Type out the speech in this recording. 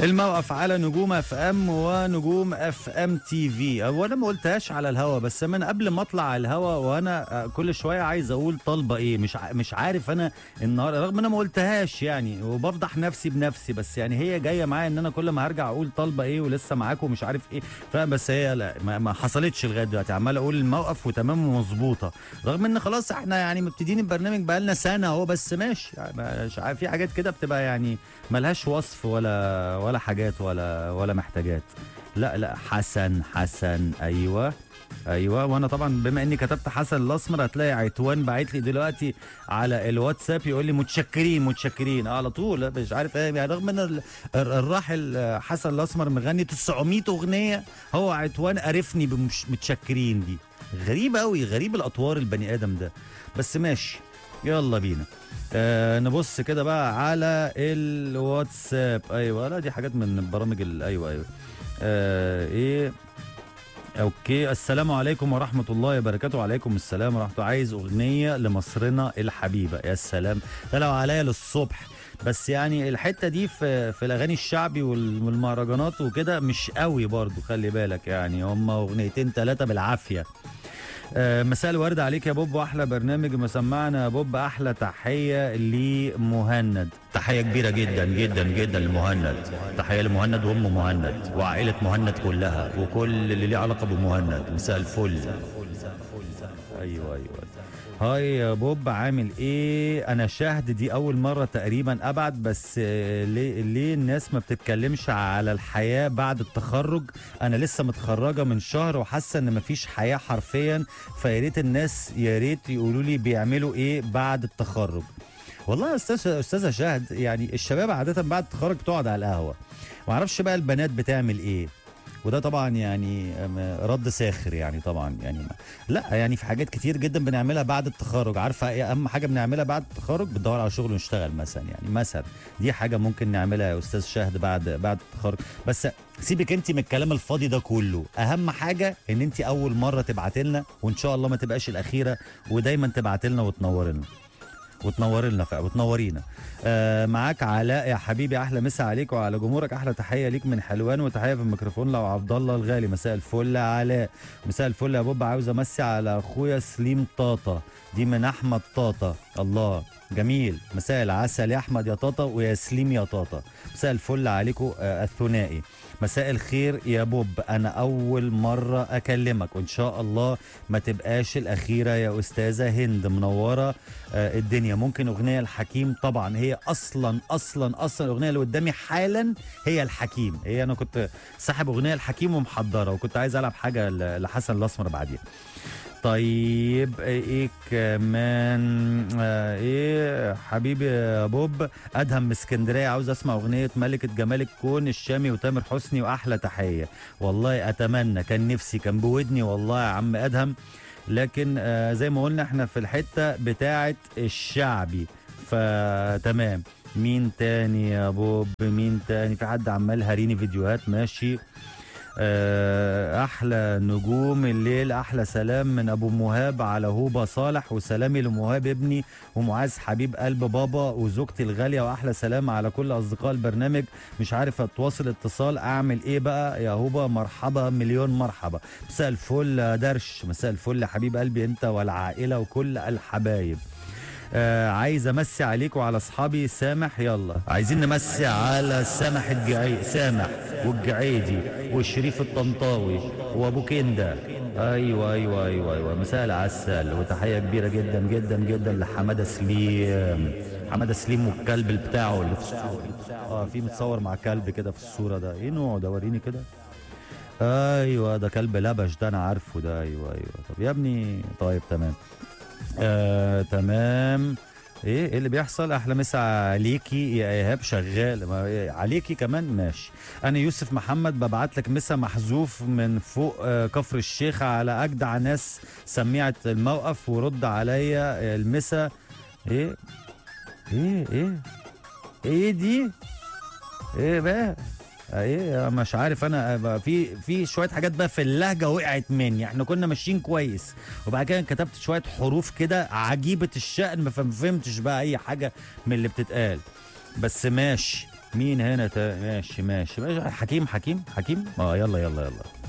الموقف على نجوم اف ام ونجوم اف ام تي في هو انا ما قلتهاش على الهوا بس من قبل ما اطلع على الهوا وانا كل شويه عايز اقول طالبه ايه مش ع- مش عارف انا النهارده رغم ان انا ما قلتهاش يعني وبفضح نفسي بنفسي بس يعني هي جايه معايا ان انا كل ما هرجع اقول طالبه ايه ولسه معاكم مش عارف ايه فاهم بس هي لا ما, ما حصلتش لغايه دلوقتي عمال اقول الموقف وتمام ومظبوطه رغم ان خلاص احنا يعني مبتدين البرنامج بقالنا سنه اهو بس ماشي يعني مش عارف في حاجات كده بتبقى يعني ملهاش وصف ولا ولا حاجات ولا ولا محتاجات لا لا حسن حسن ايوه ايوه وانا طبعا بما اني كتبت حسن الاسمر هتلاقي عتوان باعت لي دلوقتي على الواتساب يقول لي متشكرين متشكرين على طول مش عارف ايه يعني رغم ان ال- ال- الراحل حسن الاسمر مغني 900 اغنيه هو عتوان قرفني بمش متشكرين دي غريب قوي غريب الاطوار البني ادم ده بس ماشي يلا بينا آه نبص كده بقى على الواتساب ايوه لا دي حاجات من البرامج ال- ايوه ايوه آه ايه اوكي السلام عليكم ورحمه الله وبركاته وعليكم السلام ورحمه الله عايز اغنيه لمصرنا الحبيبه يا سلام ده لو عليا للصبح بس يعني الحته دي في في الاغاني الشعبي وال- والمهرجانات وكده مش قوي برضو خلي بالك يعني هم اغنيتين ثلاثه بالعافيه آه، مساء الورد عليك يا بوب واحلى برنامج مسمعنا يا بوب احلى تحيه لمهند تحيه كبيره جدا جدا جدا لمهند تحيه لمهند وام مهند وعائله مهند كلها وكل اللي ليه علاقه بمهند مساء الفل ايوه ايوه هاي يا بوب عامل ايه انا شاهد دي اول مره تقريبا ابعت بس آه، ليه ليه الناس ما بتتكلمش على الحياه بعد التخرج انا لسه متخرجه من شهر وحاسه ان مفيش حياه حرفيا فيا ريت الناس يا ريت يقولوا لي بيعملوا ايه بعد التخرج والله يا استاذ استاذه شهد يعني الشباب عاده بعد التخرج بتقعد على القهوه ما اعرفش بقى البنات بتعمل ايه وده طبعا يعني أم، رد ساخر يعني طبعا يعني ما لا يعني في حاجات كتير جدا بنعملها بعد التخرج عارفه ايه اهم حاجه بنعملها بعد التخرج بندور على شغل ونشتغل مثلا يعني مثلا دي حاجه ممكن نعملها يا استاذ شهد بعد بعد التخرج بس سيبك انت من الكلام الفاضي ده كله اهم حاجه ان انت اول مره تبعت لنا وان شاء الله ما تبقاش الاخيره ودايما تبعت لنا وتنور لنا وتنور لنا فعلا وتنورينا آه معاك علاء يا حبيبي احلى مسا عليك وعلى جمهورك احلى تحيه ليك من حلوان وتحيه في الميكروفون لو عبد الله الغالي مساء الفل يا علاء مساء الفل يا بوب عاوز امسي على اخويا سليم طاطا دي من احمد طاطا الله جميل مساء العسل يا احمد يا طاطا ويا سليم يا طاطا مساء الفل عليكم آه الثنائي مساء الخير يا بوب انا اول مره اكلمك وان شاء الله ما تبقاش الاخيره يا استاذه هند منوره آه، الدنيا ممكن اغنيه الحكيم طبعا هي اصلا اصلا اصلا الاغنيه اللي قدامي حالا هي الحكيم هي انا كنت ساحب اغنيه الحكيم ومحضره وكنت عايز العب حاجه ل- لحسن الاسمر بعديها طيب ايه كمان آه ايه حبيبي يا بوب ادهم من اسكندريه عاوز اسمع اغنيه ملكه جمال الكون الشامي وتامر حسني واحلى تحيه والله اتمنى كان نفسي كان بودني والله يا عم ادهم لكن آه زي ما قلنا احنا في الحته بتاعه الشعبي فتمام مين تاني يا بوب مين تاني في حد عمال هاريني فيديوهات ماشي آه، احلى نجوم الليل احلى سلام من ابو مهاب على هوبا صالح وسلامي لمهاب ابني ومعاذ حبيب قلب بابا وزوجتي الغاليه واحلى سلام على كل اصدقاء البرنامج مش عارف اتواصل اتصال اعمل ايه بقى يا هوبا مرحبا مليون مرحبا مساء الفل يا درش مساء الفل يا حبيب قلبي انت والعائله وكل الحبايب آه عايز امسي عليك وعلى اصحابي سامح يلا عايزين نمسي على سامح الجعيد سامح والجعيدي والشريف الطنطاوي وابو كندا ايوه ايوه ايوه ايوه مساء العسل وتحيه كبيره جدا جدا جدا لحماده سليم حماده سليم والكلب بتاعه اللي في الصوره اه في متصور مع كلب كده في الصوره ده ايه نوعه ده وريني كده ايوه ده كلب لبش ده انا عارفه ده ايوه ايوه طب يا ابني طيب تمام آه، تمام ايه ايه اللي بيحصل احلى مسا عليكي يا ايهاب شغال ما إيه، عليكي كمان ماشي انا يوسف محمد ببعت لك مسا محذوف من فوق آه، كفر الشيخ على اجدع ناس سميعه الموقف ورد عليا المسا ايه ايه ايه ايه دي ايه بقى ايه مش عارف انا بقى في في شويه حاجات بقى في اللهجه وقعت مني احنا كنا ماشيين كويس وبعد كده كتبت شويه حروف كده عجيبه الشأن ما فهم- فهمتش بقى اي حاجه من اللي بتتقال بس ماشي مين هنا تا... ماشي ماشي ماشي حكيم حكيم حكيم اه يلا يلا يلا